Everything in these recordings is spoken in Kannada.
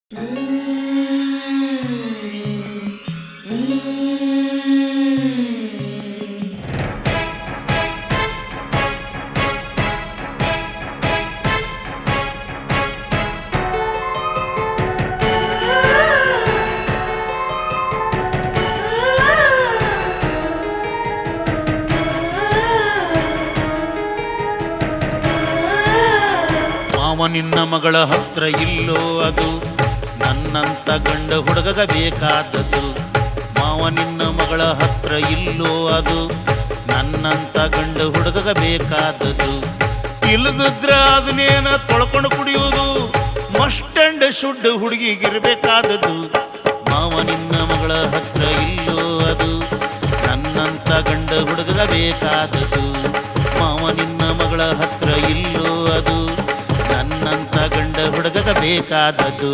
ಮಾವ ನಿನ್ನ ಮಗಳ ಹತ್ರ ಇಲ್ಲೋ ಅದು ನನ್ನಂತ ಗಂಡ ಹುಡುಗಗ ಬೇಕಾದದ್ದು ಮಾವ ನಿನ್ನ ಮಗಳ ಹತ್ರ ಇಲ್ಲೋ ಅದು ನನ್ನಂತ ಗಂಡ ಹುಡುಗಗ ಬೇಕಾದದ್ದು ಇಲ್ಲದಿದ್ರ ಅದನ್ನೇನ ತೊಳ್ಕೊಂಡು ಕುಡಿಯುವುದು ಮಸ್ಟ್ ಅಂಡ್ ಶುಡ್ ಹುಡುಗಿಗಿರ್ಬೇಕಾದದ್ದು ಮಾವ ನಿನ್ನ ಮಗಳ ಹತ್ರ ಇಲ್ಲೋ ಅದು ನನ್ನಂತ ಗಂಡ ಹುಡುಗಗ ಬೇಕಾದದ್ದು ಮಾವ ನಿನ್ನ ಮಗಳ ಹತ್ರ ಇಲ್ಲೋ ಅದು ನನ್ನಂತ ಗಂಡ ಹುಡುಗಗ ಬೇಕಾದದ್ದು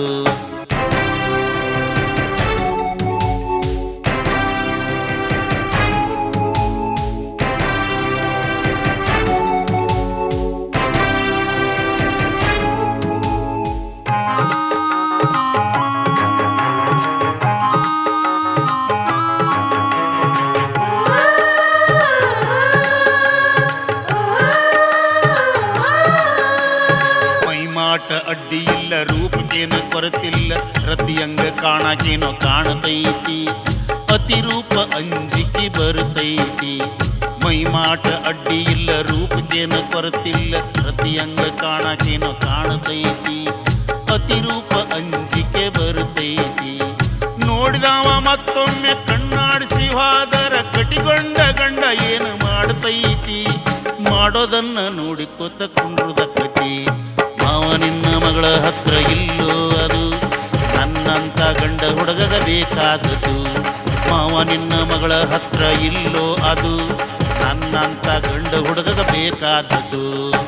ಮೈಮಾಟ ಅಡ್ಡಿ ಇಲ್ಲ ರೂಪಕ್ಕೇನು ಕೊರತಿಲ್ಲ ರತಿಯಂಗ ಕಾಣಕೇನೋ ಕಾಣತೈತಿ ಅತಿರೂಪ ಅಂಜಿಕೆ ಬರುತ್ತೈತಿ ಮೈಮಾಟ ಅಡ್ಡಿ ಇಲ್ಲ ರೂಪಕ್ಕೇನು ಕೊರತಿಲ್ಲ ರತಿಯಂಗ ಕಾಣಕೇನೋ ಕಾಣತೈತಿ ಅತಿರೂಪ ಅಂಜಿಕೆ ಬರುತ್ತೈತಿ ನೋಡಿದವ ಮತ್ತೊಮ್ಮೆ ಕಣ್ಣಾಡಿಸಿ ಹೋದರ ಕಟಿಗೊಂಡ ಗಂಡ ಏನು ಮಾಡ್ತೈತಿ ಮಾಡೋದನ್ನ ನೋಡಿಕೋತ ಕುಂಡ್ರುದಕ್ಕತಿ ಮಾವ ನಿನ್ನ ಮಗಳ ಹತ್ರ ಇಲ್ಲೋ ಅದು ನನ್ನಂತ ಗಂಡ ಹುಡುಗಗ ಬೇಕಾದದು ಮಾವ ನಿನ್ನ ಮಗಳ ಹತ್ರ ಇಲ್ಲೋ ಅದು ನನ್ನಂತ ಗಂಡ ಹುಡುಗಗ ಬೇಕಾದದ್ದು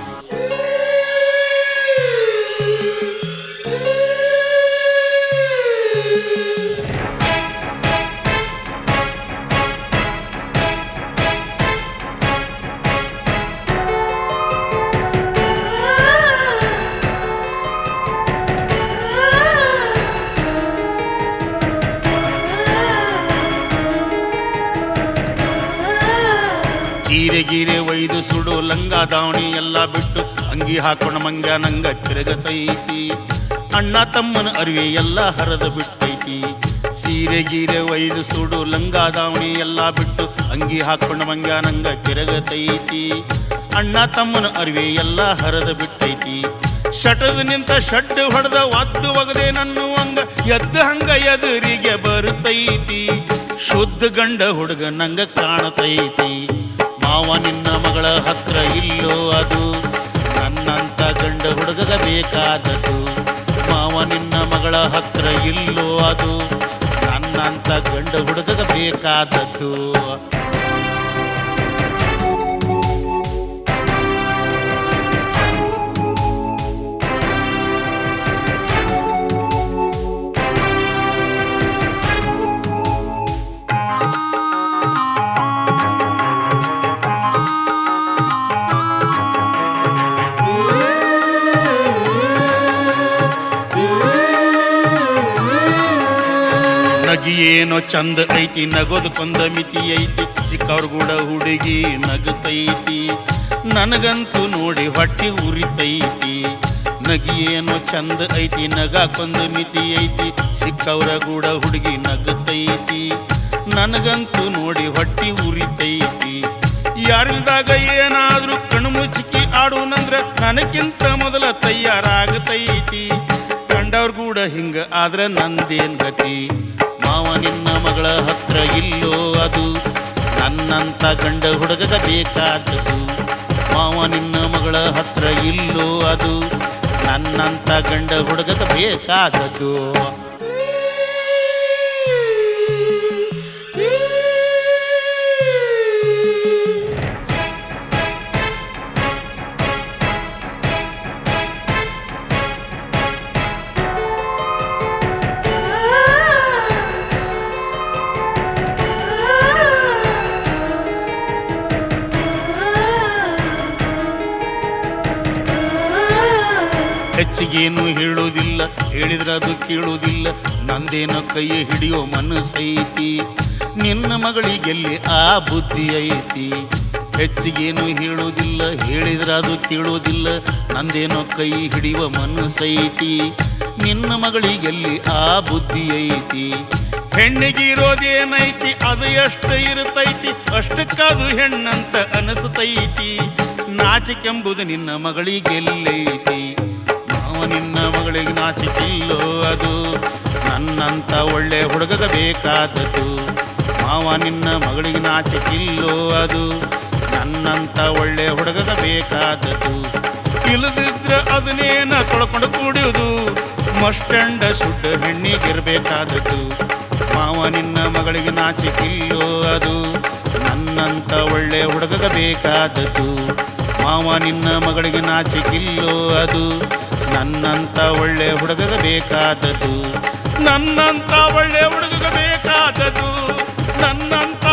ಗೀರೆ ಗೀರೆ ಒಯ್ದು ಸುಡು ಲಂಗ ದಾವಣಿ ಎಲ್ಲ ಬಿಟ್ಟು ಅಂಗಿ ಹಾಕೊಂಡು ಮಂಗ ನಂಗ ತಿರುಗತೈತಿ ಅಣ್ಣ ತಮ್ಮನ ಅರಿವೆ ಎಲ್ಲ ಹರದ ಬಿಟ್ಟೈತಿ ಸೀರೆ ಗೀರೆ ಒಯ್ದು ಸುಡು ಲಂಗ ದಾವಣಿ ಎಲ್ಲ ಬಿಟ್ಟು ಅಂಗಿ ಹಾಕೊಂಡು ಮಂಗ ನಂಗ ತಿರುಗತೈತಿ ಅಣ್ಣ ತಮ್ಮನ ಅರಿವೆ ಎಲ್ಲ ಹರದ ಬಿಟ್ಟೈತಿ ಶಟದ ನಿಂತ ಶಡ್ಡು ಹೊಡೆದ ಒದ್ದು ಒಗದೆ ನನ್ನುವಂಗ ಎದ್ದು ಹಂಗ ಎದುರಿಗೆ ಬರುತ್ತೈತಿ ಶುದ್ಧ ಗಂಡ ಹುಡುಗ ನಂಗ ಕಾಣತೈತಿ ಮಾವ ನಿನ್ನ ಮಗಳ ಹತ್ರ ಇಲ್ಲೋ ಅದು ನನ್ನಂತ ಗಂಡ ಹುಡುಗಗ ಬೇಕಾದದು ಮಾವ ನಿನ್ನ ಮಗಳ ಹತ್ರ ಇಲ್ಲೋ ಅದು ನನ್ನಂತ ಗಂಡ ಹುಡುಗಗ ಬೇಕಾದದ್ದು ನಗಿಯೇನೋ ಚಂದ ಐತಿ ನಗೋದಕ್ಕೊಂದ ಮಿತಿ ಐತಿ ಸಿಕ್ಕವ್ರ ಕೂಡ ಹುಡುಗಿ ನಗತೈತಿ ನನಗಂತೂ ನೋಡಿ ಹೊಟ್ಟಿ ಉರಿತೈತಿ ನಗಿಯೇನೋ ಚಂದ ಐತಿ ನಗಾಕೊಂದ ಮಿತಿ ಐತಿ ಸಿಕ್ಕವ್ರ ಕೂಡ ಹುಡುಗಿ ನಗತೈತಿ ನನಗಂತೂ ನೋಡಿ ಹೊಟ್ಟಿ ಉರಿತೈತಿ ಯಾರಿಲ್ದಾಗ ಏನಾದ್ರೂ ಕಣ್ಣು ಮುಚ್ಚಿಕಿ ಆಡುನಂದ್ರ ನನಗಿಂತ ಮೊದಲ ತಯಾರಾಗತೈತಿ ಕಂಡವ್ರ ಕೂಡ ಹಿಂಗ ಆದ್ರ ನಂದೇನ್ ಗತಿ ಮಾವ ನಿನ್ನ ಮಗಳ ಹತ್ರ ಇಲ್ಲೋ ಅದು ನನ್ನಂತ ಗಂಡ ಹುಡುಗಗ ಬೇಕಾದದು ಮಾವ ನಿನ್ನ ಮಗಳ ಹತ್ರ ಇಲ್ಲೋ ಅದು ನನ್ನಂತ ಗಂಡ ಹುಡುಗಗ ಬೇಕಾದದ್ದು ಹೆಚ್ಚಿಗೇನು ಹೇಳುವುದಿಲ್ಲ ಹೇಳಿದ್ರೆ ಅದು ಕೇಳುವುದಿಲ್ಲ ನಂದೇನೋ ಕೈ ಹಿಡಿಯೋ ಮನಸ್ಸೈತಿ ನಿನ್ನ ಮಗಳಿಗೆಲ್ಲಿ ಆ ಬುದ್ಧಿ ಐತಿ ಹೆಚ್ಚಿಗೇನು ಹೇಳುವುದಿಲ್ಲ ಹೇಳಿದ್ರೆ ಅದು ಕೇಳುವುದಿಲ್ಲ ನಂದೇನೋ ಕೈ ಹಿಡಿಯುವ ಮನಸ್ಸೈತಿ ನಿನ್ನ ಮಗಳಿಗೆಲ್ಲಿ ಆ ಬುದ್ಧಿ ಐತಿ ಹೆಣ್ಣಿಗಿರೋದೇನೈತಿ ಅದು ಎಷ್ಟು ಇರುತ್ತೈತಿ ಅಷ್ಟಕ್ಕದು ಹೆಣ್ಣಂತ ಅನಿಸ್ತೈತಿ ನಾಚಿಕೆಂಬುದು ನಿನ್ನ ಮಗಳಿಗೆಲ್ಲೈತಿ ನಾವು ನಿನ್ನ ಮಗಳಿಗೆ ನಾಚಿಕಿಲ್ಲೋ ಅದು ನನ್ನಂತ ಒಳ್ಳೆ ಹುಡುಗಗ ಬೇಕಾದದ್ದು ಮಾವ ನಿನ್ನ ಮಗಳಿಗೆ ನಾಚಿಕಿಲ್ಲೋ ಅದು ನನ್ನಂತ ಒಳ್ಳೆ ಹುಡುಗಗ ಬೇಕಾದದ್ದು ಇಲ್ಲದಿದ್ರ ಅದನ್ನೇನ ತೊಳ್ಕೊಂಡು ಕುಡಿಯೋದು ಮಸ್ಟಂಡ ಸುಡ್ಡ ಹೆಣ್ಣಿಗಿರ್ಬೇಕಾದದ್ದು ಮಾವ ನಿನ್ನ ಮಗಳಿಗೆ ನಾಚಿಕಿಲ್ಲೋ ಅದು ನನ್ನಂತ ಒಳ್ಳೆ ಹುಡುಗಗ ಬೇಕಾದದ್ದು ಮಾವ ನಿನ್ನ ಮಗಳಿಗೆ ನಾಚಿಕಿಲ್ಲೋ ಅದು ನನ್ನಂತ ಒಳ್ಳೆ ಹುಡುಗಗ ಬೇಕಾದದ್ದು ನನ್ನಂತ ಒಳ್ಳೆ ಹುಡುಗಗ ಬೇಕಾದದ್ದು ನನ್ನಂತ